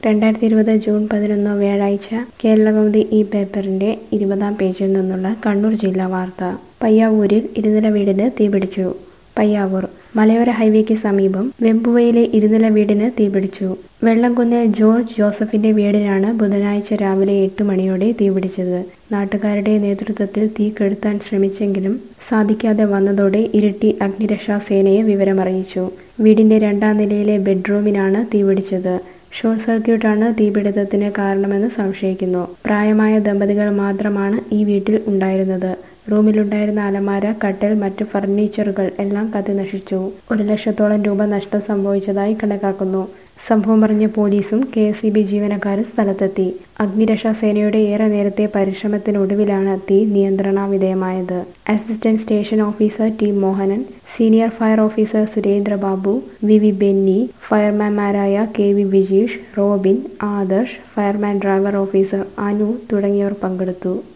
രണ്ടായിരത്തി ഇരുപത് ജൂൺ പതിനൊന്ന് വ്യാഴാഴ്ച കേരളകൗമുദി ഈ പേപ്പറിന്റെ ഇരുപതാം പേജിൽ നിന്നുള്ള കണ്ണൂർ ജില്ലാ വാർത്ത പയ്യാവൂരിൽ ഇരുനില വീടിന് തീപിടിച്ചു പയ്യാവൂർ മലയോര ഹൈവേക്ക് സമീപം വെമ്പുവയിലെ ഇരുനില വീടിന് തീപിടിച്ചു വെള്ളംകുന്നിൽ ജോർജ് ജോസഫിന്റെ വീടിനാണ് ബുധനാഴ്ച രാവിലെ എട്ട് മണിയോടെ തീപിടിച്ചത് നാട്ടുകാരുടെ നേതൃത്വത്തിൽ തീ കെടുത്താൻ ശ്രമിച്ചെങ്കിലും സാധിക്കാതെ വന്നതോടെ ഇരിട്ടി അഗ്നിരക്ഷാ സേനയെ വിവരമറിയിച്ചു വീടിന്റെ രണ്ടാം നിലയിലെ ബെഡ്റൂമിനാണ് തീപിടിച്ചത് ഷോർട്ട് സർക്യൂട്ടാണ് തീപിടുത്തത്തിന് കാരണമെന്ന് സംശയിക്കുന്നു പ്രായമായ ദമ്പതികൾ മാത്രമാണ് ഈ വീട്ടിൽ ഉണ്ടായിരുന്നത് റൂമിലുണ്ടായിരുന്ന അലമാര കട്ടിൽ മറ്റ് ഫർണിച്ചറുകൾ എല്ലാം കത്തിനശിച്ചു ഒരു ലക്ഷത്തോളം രൂപ നഷ്ടം സംഭവിച്ചതായി കണക്കാക്കുന്നു സംഭവം അറിഞ്ഞ പോലീസും കെ എസ് ഇ ബി ജീവനക്കാരും സ്ഥലത്തെത്തി അഗ്നിരക്ഷാ സേനയുടെ ഏറെ നേരത്തെ പരിശ്രമത്തിനൊടുവിലാണ് തീ നിയന്ത്രണവിധേയമായത് assistant station officer T Mohanan senior fire officer Surendra Babu V V Benny ഫയർമാൻമാരായ K V Vijeesh Robin Adarsh fireman driver officer Anu തുടങ്ങിയവർ പങ്കെടുത്തു